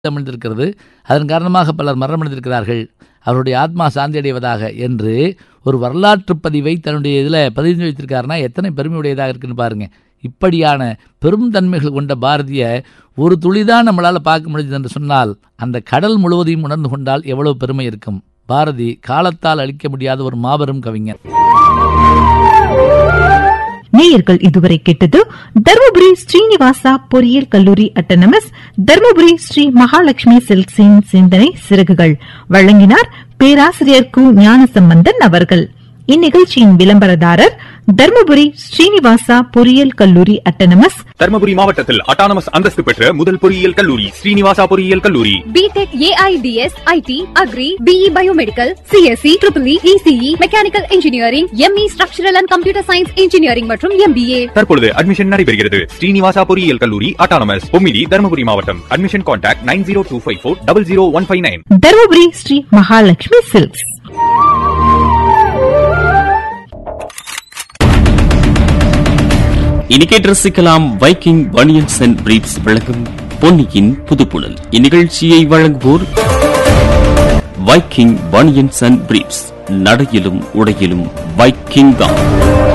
அமர்ந்திருக்கிறது அதன் காரணமாக பலர் மரணமடைந்திருக்கிறார்கள் அவருடைய ஆத்மா சாந்தி அடைவதாக என்று ஒரு வரலாற்று பதிவை தன்னுடைய இதில் பதிவு வைத்திருக்காருன்னா எத்தனை பெருமையுடையதாக இருக்குன்னு பாருங்க இப்படியான பெரும் தன்மைகள் கொண்ட பாரதிய ஒரு துளிதான் நம்மளால் பார்க்க முடிஞ்சது என்று சொன்னால் அந்த கடல் முழுவதையும் உணர்ந்து கொண்டால் எவ்வளவு பெருமை இருக்கும் பாரதி காலத்தால் அழிக்க முடியாத ஒரு மாபெரும் கவிஞர் நேயர்கள் இதுவரை கேட்டது தர்மபுரி ஸ்ரீனிவாசா பொறியியல் கல்லூரி அட்டனமஸ் தர்மபுரி ஸ்ரீ மகாலட்சுமி சில்க்ஸின் சிந்தனை சிறகுகள் வழங்கினார் பேராசிரியர் கு ஞானசம்பந்தன் அவர்கள் இந்நிகழ்ச்சியின் விளம்பரதாரர் தர்மபுரி ஸ்ரீனிவாசா பொறியியல் கல்லூரி அட்டனமஸ் தர்மபுரி மாவட்டத்தில் அட்டானமஸ் அந்தஸ்து பெற்ற முதல் பொறியியல் கல்லூரி ஸ்ரீனிவாசா பொறியியல் கல்லூரி BTech AIDS IT agri BE biomedical CSC triple ECE mechanical engineering ME structural and computer science engineering மற்றும் எம்பிஏ தற்பொழுது அட்மிஷன் நடைபெறுகிறது ஸ்ரீனிவாசா பொறியியல் கல்லூரி அட்டானமஸ் பொம்மிடி தர்மபுரி மாவட்டம் admission contact nine zero two five four double zero one five nine Dharmapuri Sri Mahalakshmi silks இனி கேட்டு ரசிக்கலாம் Viking banians and briefs வழங்கும் பொன்னியின் புதுப்புணல் இந்நிகழ்ச்சியை வழங்குவோர் வைக்கிங் பனியன்ஸ் அண்ட் பிரீப்ஸ் நடையிலும் உடையிலும் வைக்கிங் தான்